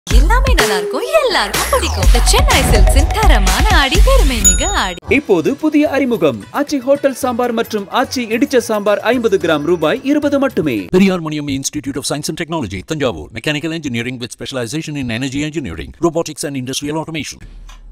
எல்லாமே நல்லா இருக்கும் எல்லாருக்கும் பிடிக்கும் The சென்னை சில்க்ஸின் தரமான ஆடி பெருமை மிக ஆடி இப்போது புதிய அறிமுகம் ஆச்சி ஹோட்டல் சாம்பார் மற்றும் ஆச்சி இடிச்ச சாம்பார் ஐம்பது கிராம் ரூபாய் இருபது மட்டுமே Periyar Maniam Institute of Science and Technology, Tanjavur. Mechanical engineering with specialization in energy engineering, robotics and industrial automation.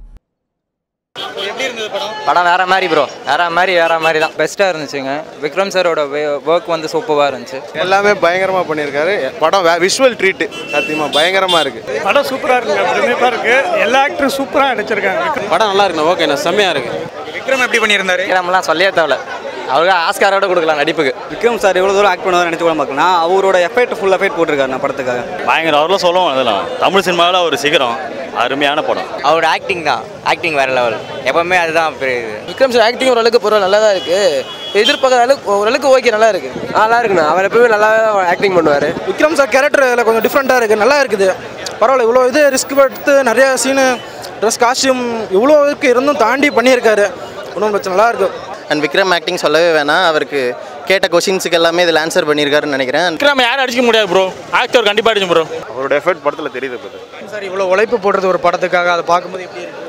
படம் வேற மாதிரி ப்ரோ வேற மாதிரி வேற மாதிரி தான் பெஸ்ட்டாக இருந்துச்சுங்க விக்ரம் சாரோட ஒர்க் வந்து சூப்பராக இருந்துச்சு எல்லாமே பயங்கரமாக பண்ணியிருக்காரு படம் விஷுவல் ட்ரீட்டு சத்தியமாக பயங்கரமாக இருக்குது படம் சூப்பராக இருக்குங்க பிரமிப்பாக இருக்கு எல்லா ஆக்டரும் சூப்பராக நடிச்சிருக்காங்க படம் நல்லா இருக்குண்ணா ஓகேண்ணா செம்மையாக இருக்குது விக்ரம் எப்படி பண்ணியிருந்தாரு விக்ரம்லாம் சொல்லியே தேவையில்ல அவருக்கு ஆஸ்காரோட கொடுக்கலாம் நடிப்புக்கு விக்ரம் சார் எவ்வளோ தூரம் ஆக்ட் பண்ணுவார் நினச்சி கூட பார்க்கலாம் அவரோட எஃபெக்ட் ஃபுல் எஃபெக்ட் போட்டிருக்காரு நான் படத்துக்காக பயங்கர அவரெல்லாம் சொல்லுவோம் அதெல்லாம் தமிழ் சினிமாவில் ஒரு சிகரம் அருமையான படம் அவரோட ஆக்டிங் தான் ஆக்டிங் வேற லெவல் எப்பவுமே அதுதான் பெரிய இது விக்ரம் சார் ஆக்டிங் ஓரளவுக்கு பரவாயில்ல நல்லா தான் இருக்கு எதிர்பார்க்காத அளவுக்கு ஓரளவுக்கு ஓகே நல்லா இருக்கு நல்லா இருக்குண்ணா அவர் எப்பவுமே நல்லா ஆக்டிங் பண்ணுவார் விக்ரம் சார் கேரக்டர் அதில் கொஞ்சம் டிஃப்ரெண்ட்டாக இருக்குது நல்லா இருக்குது பரவாயில்ல இவ்வளோ இது ரிஸ்க் எடுத்து நிறைய சீனு ட்ரெஸ் காஸ்டியூம் இவ்வளோ இருக்கு இருந்தும் தாண்டி பண்ணியிருக்காரு ஒன்றும் பிரச்சனை நல்லா இருக்கு அண்ட் விக்ரம் ஆக்டிங் சொல்லவே வேணாம் அவருக்கு கேட்ட கொஷின்ஸுக்கு எல்லாமே இதில் ஆன்சர் பண்ணியிருக்காருன்னு நினைக்கிறேன் விக்ரம் யாரும் அடிக்க முடியாது ப்ரோ ஆக்டர் கண்டிப்பாக அடிச்சு ப்ரோ அவரோட எஃபர்ட் படத்தில் தெரியுது சார் இவ்வளோ உழைப்பு போடுறது ஒரு படத்துக்காக அதை பார்க்கும்போது எப்படி இருக்கு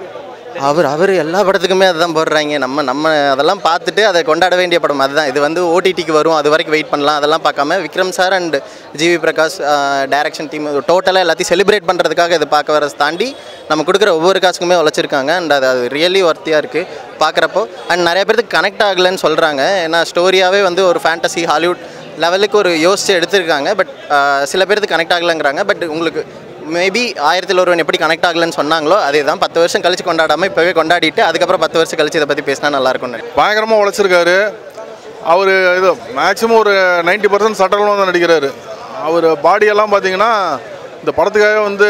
அவர் அவர் எல்லா படத்துக்குமே அதுதான் போடுறாங்க நம்ம நம்ம அதெல்லாம் பார்த்துட்டு அதை கொண்டாட வேண்டிய படம் அதுதான் இது வந்து ஓடிடிக்கு வரும் அது வரைக்கும் வெயிட் பண்ணலாம் அதெல்லாம் பார்க்காம Vikram sir and GV Prakash direction team டோட்டலாக எல்லாத்தையும் செலிப்ரேட் பண்ணுறதுக்காக இது பார்க்க வரதை தாண்டி நம்ம கொடுக்குற ஒவ்வொரு காசுக்குமே உழைச்சிருக்காங்க அண்ட் அது அது ரியலி ஒர்த்தியாக இருக்குது பார்க்குறப்போ அண்ட் நிறைய பேருக்கு கனெக்ட் ஆகலைன்னு சொல்கிறாங்க ஏன்னா ஸ்டோரியாகவே வந்து ஒரு ஃபேண்டசி ஹாலிவுட் லெவலுக்கு ஒரு யோசிச்சு எடுத்திருக்காங்க பட் சில பேருக்கு கனெக்ட் ஆகலைங்கிறாங்க பட் உங்களுக்கு மேபி ஆயிரத்தில் ஒருவன் எப்படி கனெக்ட் ஆகலன்னு சொன்னாங்களோ அதே தான் பத்து வருஷம் கழிச்சு கொண்டாடாமல் இப்போவே கொண்டாடிட்டு அதுக்கப்புறம் பத்து வருஷம் கழிச்சு இதை பற்றி பேசினா நல்லா இருக்கும்னு பயங்கரமாக உழைச்சிருக்காரு அவர் இது மேக்ஸிமம் ஒரு நைன்டி பர்சன்ட் சட்டலும் தான் நடிக்கிறாரு அவர் பாடியெல்லாம் பார்த்தீங்கன்னா இந்த படத்துக்காக வந்து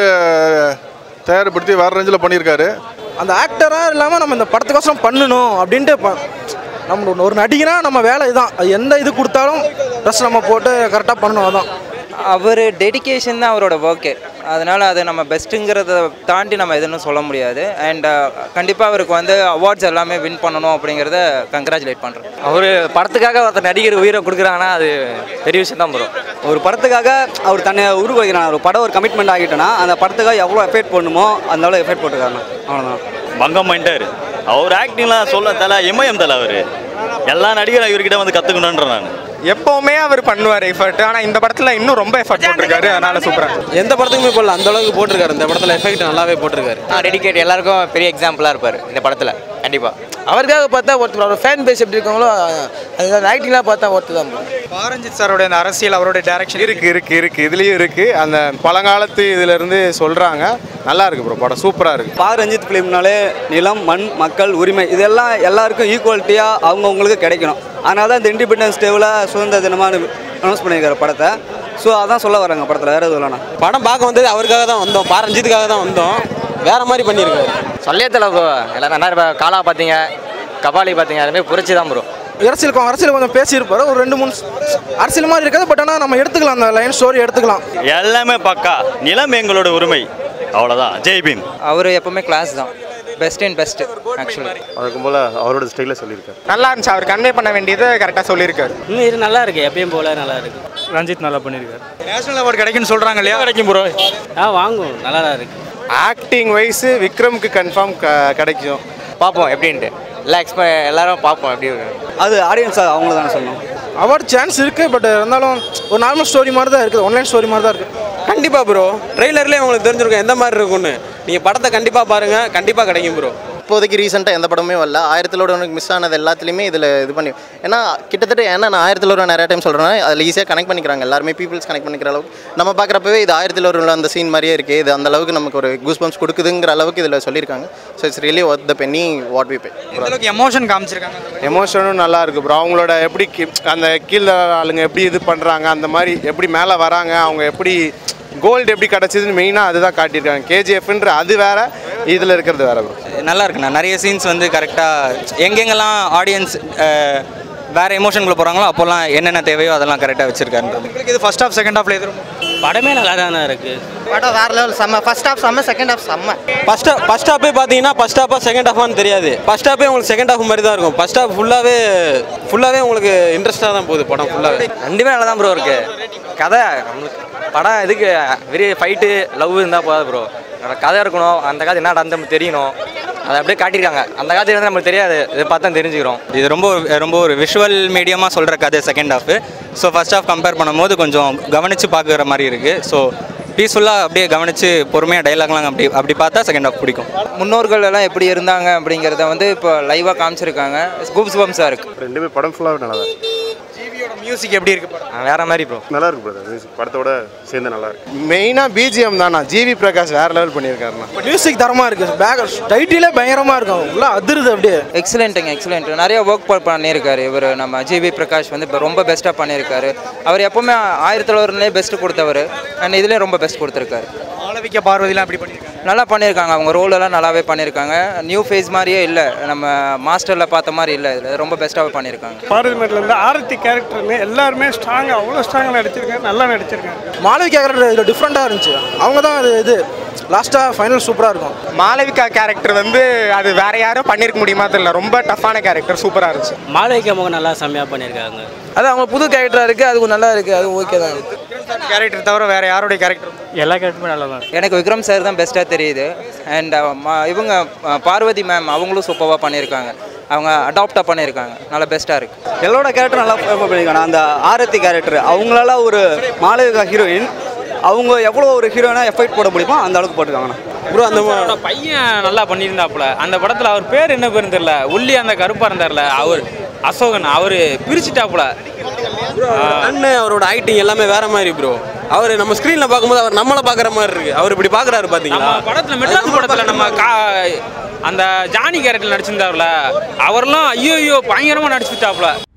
தயார்படுத்தி வேறு ரேஞ்சில் பண்ணியிருக்காரு அந்த ஆக்டராக இல்லாமல் நம்ம இந்த படத்துக்கோசரம் பண்ணணும் அப்படின்ட்டு ப- நம்ம ஒரு- ஒரு நடிகனாக நம்ம வேலை இதுதான் அது எந்த இது கொடுத்தாலும் ட்ரெஸ் நம்ம போட்டு கரெக்டாக பண்ணணும் அதான் அவர் டெடிகேஷன் தான் அவரோட ஒர்க்கு அதனால் அது நம்ம பெஸ்ட்டுங்கிறத தாண்டி நம்ம எதுன்னு சொல்ல முடியாது அண்ட் கண்டிப்பாக அவருக்கு வந்து அவார்ட்ஸ் எல்லாமே வின் பண்ணணும் அப்படிங்கிறத கங்க்ராச்சுலேட் பண்ணுறேன் அவர் படத்துக்காக ஒருத்தர் நடிகர் உயிரை கொடுக்குறாங்கன்னா அது பெரிய விஷயம் தான் ப்ரோ ஒரு படத்துக்காக அவர் தன்னை உருவாக்கிறார் ஒரு படம் ஒரு கமிட்மெண்ட் ஆகிட்டோன்னா அந்த படத்துக்காக எவ்வளோ எஃபெக்ட் பண்ணுமோ அந்த அளவு எஃபெக்ட் போட்டுருக்காருண்ணா அவ்வளோதான் பங்கம் பண்ணிட்டாரு அவர் ஆக்டிங்லாம் சொல்ல தலை எம்ஐஎம் தலை அவர் எல்லா நடிகரும் இவர்கிட்ட வந்து கற்றுக்கணுன்ற நான் எப்போவுமே அவர் பண்ணுவார் எஃபர்ட் ஆனால் இந்த படத்தில் இன்னும் ரொம்ப எஃபர்ட் போட்டிருக்காரு அதனால சூப்பராக எந்த படத்துக்குமே போடல அந்த அளவுக்கு போட்டிருக்காரு இந்த படத்தில் எஃபெக்ட் நல்லாவே போட்டிருக்காரு டெடிகேட் எல்லாருக்கும் பெரிய எக்ஸாம்பிளாக இருப்பார் இந்த படத்தில் கண்டிப்பாக அவருக்காக பார்த்தா ஒருத்தர் அவர் ஃபேன் பேஸ் எப்படி இருக்காங்களோ அது ஆக்டிங்லாம் பார்த்தா ஒருத்தர் தான் bro. பாரஞ்சித் சாரோட அந்த அரசியல் அவரோட டைரக்ஷன் இருக்குது இருக்குது இருக்குது இதுலேயும் இருக்குது அந்த பழங்காலத்து இதிலேருந்து சொல்கிறாங்க நல்லா இருக்குது ப்ரோ படம் சூப்பராக இருக்குது பா ரஞ்சித் ஃபிலிம்னாலே நிலம் மண் மக்கள் உரிமை இதெல்லாம் எல்லாருக்கும் ஈக்குவாலிட்டியாக அவங்கவுங்களுக்கு கிடைக்கணும் அதனால தான் இந்த இண்டிபெண்டன்ஸ் டேவில் சுதந்திர தினமாக அனௌன்ஸ் பண்ணியிருக்காரு படத்தை ஸோ அதான் சொல்ல வராங்க படத்தில் வேறு எதுவும் இல்லைண்ணா படம் பார்க்க வந்தது அவருக்காக தான் வந்தோம் பாரஞ்சித்துக்காக தான் வந்தோம் வேற மாதிரி பண்ணியிருக்காரு சொல்லியே தலை ப்ரோ எல்லாம் நல்லா காலா பார்த்தீங்க கபாலி பார்த்தீங்க அதுமாதிரி புரிச்சு தான் ப்ரோ அரசியல் கொ- அரசியல் கொஞ்சம் பேசியிருப்பாரு ஒரு ரெண்டு மூணு ஸ்- அரசியல் மாதிரி இருக்காது பட் ஆனால் நம்ம எடுத்துக்கலாம் அந்த லைன் ஸ்டோரி எடுத்துக்கலாம் எல்லாமே பக்கா நிலம் எங்களோட உரிமை அவ்வளோதான் ஜெய்பீம் அவர் எப்பவுமே கிளாஸ் தான் பெஸ்ட் அண்ட் பெஸ்ட் ஆக்சுவலி வழக்கம் போல் அவரோட ஸ்டைலில் சொல்லியிருக்காரு நல்லா இருந்துச்சு அவர் கன்வே பண்ண வேண்டியதை கரெக்டாக சொல்லியிருக்காரு இன்னும் இது நல்லா இருக்கு எப்பயும் போல நல்லா இருக்கு ரஞ்சித் நல்லா பண்ணியிருக்காரு நேஷனல் அவார்டு கிடைக்குன்னு சொல்கிறாங்க இல்லையா கிடைக்கும் ப்ரோ ஆ வாங்கும் நல்லா தான் இருக்கு ஆக்டிங் வைஸு விக்ரம்க்கு கன்ஃபார்ம் கிடைக்கும் பார்ப்போம் எப்படின்ட்டு எல்லாம் எக்ஸ்ப எல்லாரும் பார்ப்போம் எப்படி இருக்கு. அது ஆடியன்ஸ் அவங்கள தானே சொல்லணும் அவார்ட் சான்ஸ் இருக்குது பட் இருந்தாலும் ஒரு நார்மல் ஸ்டோரி மாதிரி தான் இருக்குது ஒன்லைன் ஸ்டோரி மாதிரி தான் இருக்குது கண்டிப்பா ப்ரோ ட்ரெய்லர்லேயே உங்களுக்கு தெரிஞ்சிருக்கும் எந்த மாதிரி இருக்கும்னு நீங்கள் படத்தை கண்டிப்பாக பாருங்க கண்டிப்பாக கிடைக்கும் ப்ரோ இப்போதைக்கு ரீசெண்டாக எந்த படமே வரல ஆயிரத்தில் ஒருவனுக்கு மிஸ் ஆனது எல்லாத்துலேயுமே இதில் இது பண்ணி ஏன்னா கிட்டத்தட்ட ஏன்னா நான் ஆயிரத்தில் ஒரு நிறைய டைம் சொல்கிறேன் அதில் ஈஸியாக கனெக்ட் பண்ணிக்கிறாங்க எல்லாருமே பீப்புள்ஸ் கனெக்ட் பண்ணிக்கிற அளவுக்கு நம்ம பார்க்குறப்பவே இது ஆயிரத்தில் ஒரு அந்த சீன் மாதிரியே இருக்குது இது அந்த அளவுக்கு நமக்கு ஒரு கூஸ் பம்ப்ஸ் கொடுக்குதுங்கிற அளவுக்கு இதில் சொல்லியிருக்காங்க so it's really worth the penny what we pay அளவுக்கு எமோஷன் காமிச்சிருக்காங்க எமோஷனும் நல்லா இருக்குது ப்ரோ அவங்களோட எப்படி கி- அந்த கீழே ஆளுங்க எப்படி இது பண்ணுறாங்க அந்த மாதிரி எப்படி மேலே வராங்க அவங்க எப்படி கோல்டு எப்படி கிடச்சிதுன்னு மெயினாக அதுதான் காட்டியிருக்காங்க கேஜிஎஃப்ன்ற அது வேற இதில் இருக்கிறது வேற ப்ரோ நல்லா இருக்குண்ணா நிறைய சீன்ஸ் வந்து கரெக்டாக எங்கெங்கெல்லாம் ஆடியன்ஸ் வேற எமோஷனுக்குள்ள போகிறாங்களோ அப்போல்லாம் என்னென்ன தேவையோ அதெல்லாம் கரெக்டாக வச்சிருக்காருன்றது உங்களுக்கு இது ஃபர்ஸ்ட் ஹாஃப் செகண்ட் ஹாஃப்ல எது படமே நல்லா தானே இருக்கு படம் வேற லெவல் செம்ம ஃபர்ஸ்ட் ஹாஃப் செம்ம செகண்ட் ஹாஃப் செம்ம ஃபர்ஸ்ட் ஃபர்ஸ்ட் ஹாஃபே பார்த்தீங்கன்னா ஃபர்ஸ்ட் ஹாஃபா செகண்ட் ஹாஃபான்னு தெரியாது ஃபர்ஸ்ட் ஹாஃபே உங்களுக்கு செகண்ட் ஹாஃப் மாதிரி தான் இருக்கும் ஃபர்ஸ்ட் ஹாஃப் ஃபுல்லாகவே ஃபுல்லாகவே உங்களுக்கு இன்ட்ரெஸ்ட்டாக தான் போகுது படம் ஃபுல்லாகவே ரெண்டுமே நல்லா தான் ப்ரோ இருக்கு கதை நம்மளுக்கு படம் எதுக்கு வெறும் ஃபைட்டு லவ் இருந்தால் போதாது ப்ரோ கதை இருக்கணும் அந்த கதை என்ன நடந்து தெரியணும் அதை அப்படியே காட்டியிருக்காங்க அந்த கதை வந்து நம்மளுக்கு தெரியாது இதை பார்த்தா தெரிஞ்சுக்கிறோம் இது ரொம்ப ரொம்ப ஒரு விஷுவல் மீடியமாக சொல்கிற கதை second half so first half compare பண்ணும்போது கொஞ்சம் கவனித்து பார்க்குற மாதிரி இருக்குது ஸோ பீஸ்ஃபுல்லாக அப்படியே கவனித்து பொறுமையாக டைலாக்லாம் அப்படி அப்படி பார்த்தா செகண்ட் ஹாஃப் பிடிக்கும் முன்னோர்கள் எல்லாம் எப்படி இருந்தாங்க அப்படிங்கிறத வந்து இப்போ லைவாக காமிச்சிருக்காங்க கூப்ஸ் பம்ஸாக இருக்குது ரெண்டுமே படம் ஃபுல்லாகவே நல்லா தான் மியூசிக் எப்படி இருக்கு படம் வேற மாதிரி ப்ரோ நல்லா இருக்கு பிரதர் மியூசிக் படத்தோட சேர்ந்து நல்லா இருக்கு மெயினாக பிஜிஎம் தானா ஜிவி பிரகாஷ் வேற லெவல் பண்ணியிருக்காருண்ணா மியூசிக் தரமாக இருக்குது பேக் டைட்டிலே பயங்கரமாக இருக்கும் உள்ள அதிருது அப்படியே எக்ஸலண்ட்டுங்க எக்ஸலண்ட் நிறைய ஒர்க் பண்ணியிருக்காரு இவர் நம்ம ஜிவி பிரகாஷ் வந்து இப்போ ரொம்ப பெஸ்ட்டாக பண்ணியிருக்காரு அவர் எப்போவுமே ஆயிரத்தி தொள்ளாயிரத்துலேயே பெஸ்ட்டு கொடுத்தவர் அண்ட் இதுலேயும் ரொம்ப பெஸ்ட் கொடுத்துருக்காரு மாளவிகா பார்வதிலாம் எப்படி பண்ணியிருக்காங்க நல்லா பண்ணியிருக்காங்க அவங்க ரோல் எல்லாம் நல்லாவே பண்ணியிருக்காங்க நியூ ஃபேஸ் மாதிரியே இல்லை நம்ம மாஸ்டரில் பார்த்த மாதிரி இல்லை இதில் ரொம்ப பெஸ்ட்டாகவே பண்ணியிருக்காங்க பார்லிமெண்ட்ல இருந்து ஆரத்தி கேரக்டர்னு எல்லாருமே ஸ்ட்ராங்காக அவ்வளோ ஸ்ட்ராங்காக நடிச்சிருக்காங்க நல்லா நடிச்சிருக்காங்க மாளவி கேரக்டர் இதில் டிஃப்ரெண்ட்டாக இருந்துச்சு அவங்க தான் இது இது லாஸ்ட்டாக ஃபைனல் சூப்பராக இருக்கும் மாளவிகா கேரக்டர் வந்து அது வேற யாரும் பண்ணியிருக்க முடியுமா தெரியல ரொம்ப டஃப்பான கேரக்டர் சூப்பராக இருந்துச்சு மாளவிகா முகம் நல்லா செம்மையாக பண்ணியிருக்காங்க அது அவங்க புது கேரக்டராக இருக்குது அது நல்லா இருக்குது அது ஓகே தான் கேரக்டர் தவிர வேற யாருடைய கேரக்டர் எல்லா கேரக்டருமே நல்லா தான் எனக்கு விக்ரம் சார் தான் பெஸ்ட்டாக தெரியுது அண்ட் இவங்க அஹ், பார்வதி மேம் அவங்களும் சூப்பராக பண்ணியிருக்காங்க அவங்க அடாப்டாக பண்ணியிருக்காங்க நல்லா பெஸ்ட்டாக இருக்குது எல்லோட கேரக்டர் நல்லா perform பண்ணியிருக்காங்க அந்த ஆரத்தி கேரக்டர் அவங்களால ஒரு மாளவிகா ஹீரோயின் அவங்க எவ்வளோ ஒரு ஹீரோயினா எஃபெக்ட் போட முடியுமோ அந்த அளவுக்கு போட்டிருக்காங்கண்ணா ப்ரோ அந்த அவரோட பையன் நல்லா பண்ணியிருந்தாப்புல அந்த படத்தில் அவர் பேர் என்ன பேருன்னு தெரியல ஒல்லி அந்த கருப்பாக இருந்தார்ல அவர் அசோகன் அவர் பிரிச்சுட்டாப்புல அண்ணு அவரோட ஆக்டிங் எல்லாமே வேற மாதிரி ப்ரோ அவர் நம்ம ஸ்க்ரீனில் பார்க்கும்போது அவர் நம்மளை பார்க்குற மாதிரி இருக்கு அவர் இப்படி பார்க்குறாரு பார்த்தீங்களா நம்ம படத்தில் மெட்ராஸ் படத்தில் நம்ம கா அந்த ஜானி கேரக்டர் நடிச்சிருந்தாருல அவரெல்லாம் ஐயோ ஐயோ பயங்கரமாக நடிச்சுட்டாப்புல